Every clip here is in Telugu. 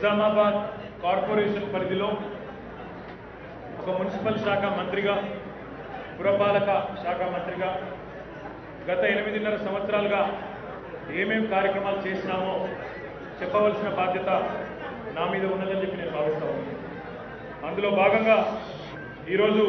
నిజామాబాద్ కార్పొరేషన్ పరిధిలో ఒక మున్సిపల్ శాఖ మంత్రిగా పురపాలక శాఖ మంత్రిగా గత ఎనిమిదిన్నర సంవత్సరాలుగా ఏమేం కార్యక్రమాలు చేసినామో చెప్పవలసిన బాధ్యత నా మీద ఉన్నదని చెప్పి నేను భావిస్తా ఉన్నాను అందులో భాగంగా ఈరోజు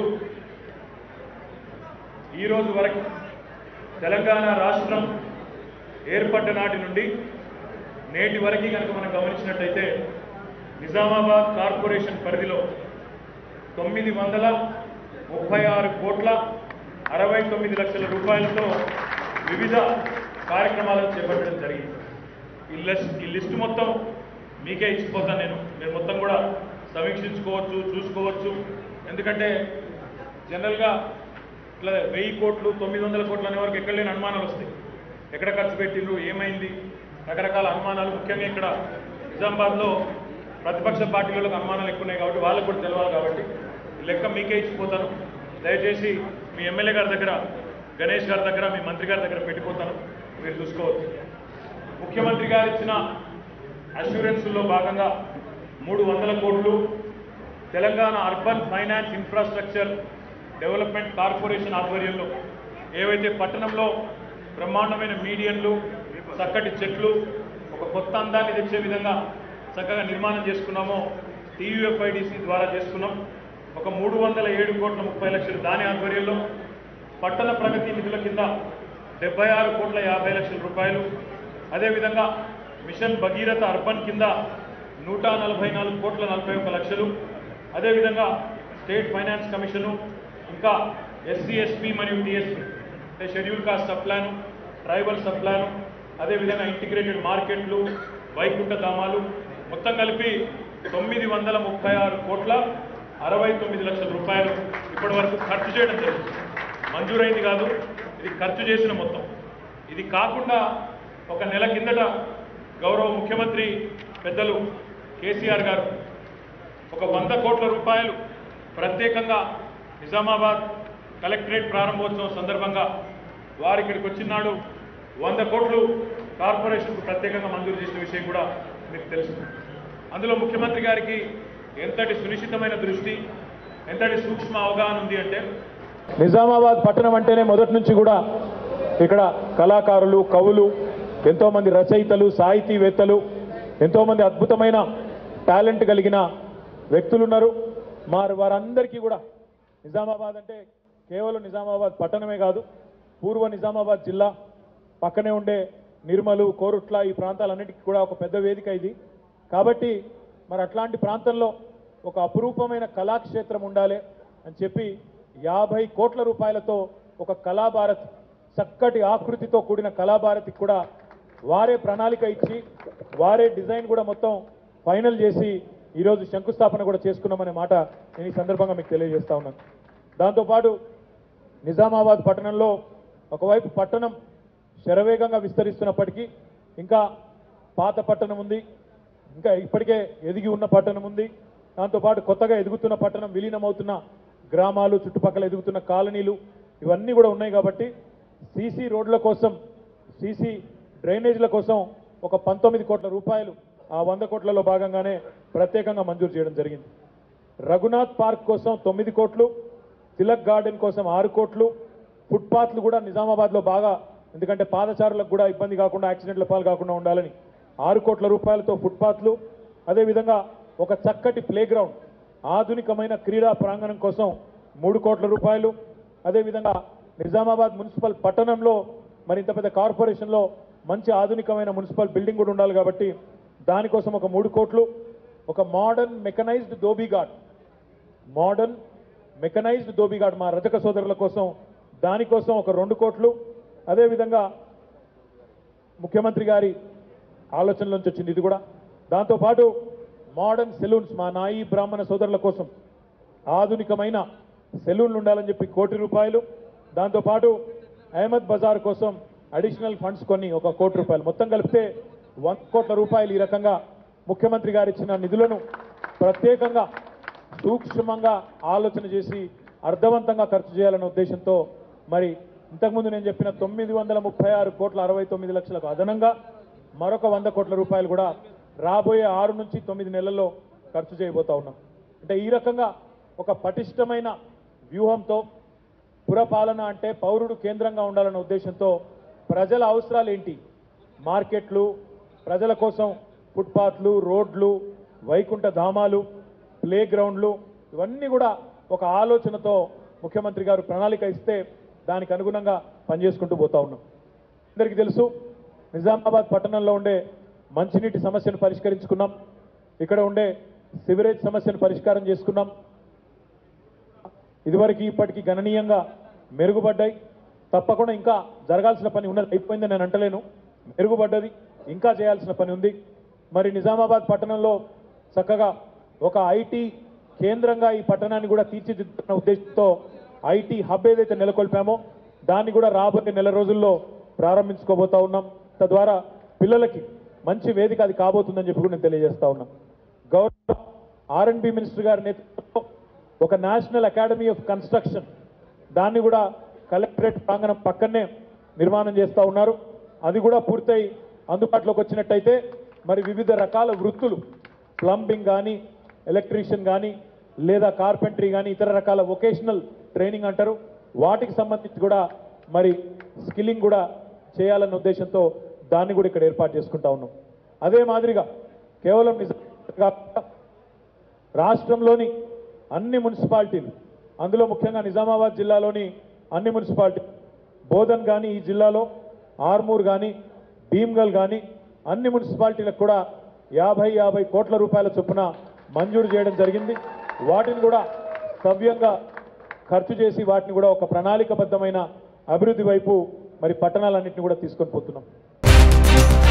ఈరోజు వరకు తెలంగాణ రాష్ట్రం ఏర్పడ్డ నాటి నుండి నేటి వరకు కనుక మనం గమనించినట్టయితే నిజామాబాద్ కార్పొరేషన్ పరిధిలో తొమ్మిది వందల ముప్పై ఆరు కోట్ల అరవై తొమ్మిది లక్షల రూపాయలతో వివిధ కార్యక్రమాలను చేపట్టడం జరిగింది ఈ లిస్ట్ ఈ లిస్టు మొత్తం మీకే ఇచ్చిపోతాను నేను మీరు మొత్తం కూడా సమీక్షించుకోవచ్చు చూసుకోవచ్చు ఎందుకంటే జనరల్గా ఇట్లా వెయ్యి కోట్లు తొమ్మిది వందల కోట్లు అనే వరకు ఎక్కడ లేని అనుమానాలు వస్తాయి ఎక్కడ ఖర్చు పెట్టిండ్రు ఏమైంది రకరకాల అనుమానాలు ముఖ్యంగా ఇక్కడ నిజామాబాద్లో ప్రతిపక్ష పార్టీలకు అనుమానాలు ఎక్కువ ఉన్నాయి కాబట్టి వాళ్ళకు కూడా తెలవాలి కాబట్టి ఈ లెక్క మీకే ఇచ్చిపోతాను దయచేసి మీ ఎమ్మెల్యే గారి దగ్గర గణేష్ గారి దగ్గర మీ మంత్రి గారి దగ్గర పెట్టిపోతాను మీరు చూసుకోవచ్చు ముఖ్యమంత్రి గారు ఇచ్చిన అష్యూరెన్స్లో భాగంగా మూడు వందల కోట్లు Telangana urban finance infrastructure development corporation ఆధ్వర్యంలో ఏవైతే పట్టణంలో బ్రహ్మాండమైన మీడియన్లు చక్కటి చెట్లు ఒక కొత్త అందాన్ని తెచ్చే విధంగా చక్కగా నిర్మాణం చేసుకున్నామో టీయూఎఫ్ఐడిసి ద్వారా చేసుకున్నాం ఒక మూడు వందల ఏడు కోట్ల ముప్పై లక్షలు దాని ఆధ్వర్యంలో పట్టణ ప్రగతి నిధుల కింద డెబ్బై ఆరు కోట్ల యాభై లక్షల రూపాయలు అదేవిధంగా మిషన్ భగీరథ అర్బన్ కింద నూట నలభై నాలుగు కోట్ల నలభై ఒక్క లక్షలు అదేవిధంగా స్టేట్ ఫైనాన్స్ కమిషను ఇంకా ఎస్సీ ఎస్పీ మరియు టీఎస్పీ అంటే schedule caste sub plan tribal sub plan అదేవిధంగా ఇంటిగ్రేటెడ్ మార్కెట్లు వైకుంఠ ధామాలు మొత్తం కలిపి తొమ్మిది వందల ముప్పై ఆరు కోట్ల అరవై తొమ్మిది లక్షల రూపాయలు ఇప్పటి వరకు ఖర్చు చేయడం జరిగింది మంజూరైంది కాదు ఇది ఖర్చు చేసిన మొత్తం ఇది కాకుండా ఒక నెల కిందట గౌరవ ముఖ్యమంత్రి పెద్దలు కేసీఆర్ గారు ఒక వంద కోట్ల రూపాయలు ప్రత్యేకంగా నిజామాబాద్ కలెక్టరేట్ ప్రారంభోత్సవం సందర్భంగా వారు ఇక్కడికి వచ్చినాడు వంద కోట్లు కార్పొరేషన్కు ప్రత్యేకంగా మంజూరు చేసిన విషయం కూడా మీకు తెలుసు అందులో ముఖ్యమంత్రి గారికి ఎంతటి సునిశ్చితమైన దృష్టి ఎంతటి సూక్ష్మ అవగాహన ఉంది అంటే నిజామాబాద్ పట్టణం అంటేనే మొదటి నుంచి కూడా ఇక్కడ కళాకారులు కవులు ఎంతోమంది రచయితలు సాహితీవేత్తలు ఎంతోమంది అద్భుతమైన టాలెంట్ కలిగిన వ్యక్తులు ఉన్నారు మరి వారందరికీ కూడా నిజామాబాద్ అంటే కేవలం నిజామాబాద్ పట్టణమే కాదు పూర్వ నిజామాబాద్ జిల్లా పక్కనే ఉండే నిర్మలు కోరుట్ల ఈ ప్రాంతాలన్నిటికీ కూడా ఒక పెద్ద వేదిక ఇది కాబట్టి మరి అట్లాంటి ప్రాంతంలో ఒక అపురూపమైన కళాక్షేత్రం ఉండాలి అని చెప్పి యాభై కోట్ల రూపాయలతో ఒక కళాభారత్ చక్కటి ఆకృతితో కూడిన కళాభారతికి కూడా వారే ప్రణాళిక ఇచ్చి వారే డిజైన్ కూడా మొత్తం ఫైనల్ చేసి ఈరోజు శంకుస్థాపన కూడా చేసుకున్నామనే మాట నేను ఈ సందర్భంగా మీకు తెలియజేస్తా ఉన్నాను దాంతోపాటు నిజామాబాద్ పట్టణంలో ఒకవైపు పట్టణం శరవేగంగా విస్తరిస్తున్నప్పటికీ ఇంకా పాత పట్టణం ఉంది ఇంకా ఇప్పటికే ఎదిగి ఉన్న పట్టణం ఉంది దాంతోపాటు కొత్తగా ఎదుగుతున్న పట్టణం విలీనమవుతున్న గ్రామాలు చుట్టుపక్కల ఎదుగుతున్న కాలనీలు ఇవన్నీ కూడా ఉన్నాయి కాబట్టి సీసీ రోడ్ల కోసం సీసీ డ్రైనేజీల కోసం ఒక పంతొమ్మిది కోట్ల రూపాయలు ఆ వంద కోట్లలో భాగంగానే ప్రత్యేకంగా మంజూరు చేయడం జరిగింది రఘునాథ్ పార్క్ కోసం తొమ్మిది కోట్లు తిలక్ గార్డెన్ కోసం ఆరు కోట్లు ఫుట్పాత్లు కూడా నిజామాబాద్లో బాగా ఎందుకంటే పాదచారులకు కూడా ఇబ్బంది కాకుండా యాక్సిడెంట్ల పాలు కాకుండా ఉండాలని ఆరు కోట్ల రూపాయలతో ఫుట్పాత్లు అదేవిధంగా ఒక చక్కటి ప్లే గ్రౌండ్ ఆధునికమైన క్రీడా ప్రాంగణం కోసం మూడు కోట్ల రూపాయలు అదేవిధంగా నిజామాబాద్ మున్సిపల్ పట్టణంలో మరి ఇంత పెద్ద కార్పొరేషన్లో మంచి ఆధునికమైన మున్సిపల్ బిల్డింగ్ కూడా ఉండాలి కాబట్టి దానికోసం ఒక మూడు కోట్లు ఒక modern mechanised dhobi ghat modern mechanised dhobi ghat మా రజక సోదరుల కోసం దానికోసం ఒక రెండు కోట్లు అదేవిధంగా ముఖ్యమంత్రి గారి ఆలోచనల నుంచి వచ్చింది ఇది కూడా దాంతోపాటు మోడర్న్ సెలూన్స్ మా నాయి బ్రాహ్మణ సోదరుల కోసం ఆధునికమైన సెలూన్లు ఉండాలని చెప్పి కోటి రూపాయలు దాంతోపాటు అహ్మద్ బజార్ కోసం అడిషనల్ ఫండ్స్ కొన్ని ఒక కోటి రూపాయలు మొత్తం కలిపితే వంద కోట్ల రూపాయలు ఈ రకంగా ముఖ్యమంత్రి గారు ఇచ్చిన నిధులను ప్రత్యేకంగా సూక్ష్మంగా ఆలోచన చేసి అర్థవంతంగా ఖర్చు చేయాలనే ఉద్దేశంతో మరి ఇంతకుముందు నేను చెప్పిన తొమ్మిది వందల ముప్పై ఆరు కోట్ల అరవై తొమ్మిది లక్షలకు అదనంగా మరొక వంద కోట్ల రూపాయలు కూడా రాబోయే ఆరు నుంచి తొమ్మిది నెలల్లో ఖర్చు చేయబోతా ఉన్నాం అంటే ఈ రకంగా ఒక పటిష్టమైన వ్యూహంతో పురపాలన అంటే పౌరుడు కేంద్రంగా ఉండాలన్న ఉద్దేశంతో ప్రజల అవసరాలు ఏంటి మార్కెట్లు ప్రజల కోసం ఫుట్పాత్లు రోడ్లు వైకుంఠ ధామాలు ప్లే గ్రౌండ్లు ఇవన్నీ కూడా ఒక ఆలోచనతో ముఖ్యమంత్రి గారు ప్రణాళిక ఇస్తే దానికి అనుగుణంగా పనిచేసుకుంటూ పోతా ఉన్నాం అందరికీ తెలుసు నిజామాబాద్ పట్టణంలో ఉండే మంచినీటి సమస్యను పరిష్కరించుకున్నాం ఇక్కడ ఉండే సివరేజ్ సమస్యను పరిష్కారం చేసుకున్నాం ఇదివరకు ఇప్పటికీ గణనీయంగా మెరుగుపడ్డాయి తప్పకుండా ఇంకా జరగాల్సిన పని ఉన్నది అయిపోయిందని నేను అంటలేను మెరుగుపడ్డది ఇంకా చేయాల్సిన పని ఉంది మరి నిజామాబాద్ పట్టణంలో చక్కగా ఒక ఐటీ కేంద్రంగా ఈ పట్టణాన్ని కూడా తీర్చిదిద్దుతున్న ఉద్దేశంతో ఐటీ హబ్ ఏదైతే నెలకొల్పామో దాన్ని కూడా రాబోయే నెల రోజుల్లో ప్రారంభించుకోబోతా ఉన్నాం తద్వారా పిల్లలకి మంచి వేదిక అది కాబోతుందని చెప్పి కూడా నేను తెలియజేస్తా ఉన్నాం గౌరవ ఆర్ఎండ్బి మినిస్టర్ గారి నేతృత్వంలో ఒక నేషనల్ అకాడమీ ఆఫ్ కన్స్ట్రక్షన్ దాన్ని కూడా కలెక్టరేట్ ప్రాంగణం పక్కనే నిర్మాణం చేస్తూ ఉన్నారు అది కూడా పూర్తయి అందుబాటులోకి వచ్చినట్టయితే మరి వివిధ రకాల వృత్తులు ప్లంబింగ్ కానీ ఎలక్ట్రీషియన్ కానీ లేదా కార్పెంటరీ కానీ ఇతర రకాల వొకేషనల్ ట్రైనింగ్ అంటారు వాటికి సంబంధించి కూడా మరి స్కిల్లింగ్ కూడా చేయాలన్న ఉద్దేశంతో దాన్ని కూడా ఇక్కడ ఏర్పాటు చేసుకుంటా ఉన్నాం అదే మాదిరిగా కేవలం నిజంగా రాష్ట్రంలోని అన్ని మున్సిపాలిటీలు అందులో ముఖ్యంగా నిజామాబాద్ జిల్లాలోని అన్ని మున్సిపాలిటీ బోధన్ కానీ ఈ జిల్లాలో ఆర్మూర్ కానీ భీమ్గల్ కానీ అన్ని మున్సిపాలిటీలకు కూడా యాభై యాభై కోట్ల రూపాయల చొప్పున మంజూరు చేయడం జరిగింది వాటిని కూడా సవ్యంగా ఖర్చు చేసి వాటిని కూడా ఒక ప్రణాళికబద్ధమైన అభివృద్ధి వైపు మరి పట్టణాలన్నింటినీ కూడా తీసుకొని పోతున్నాం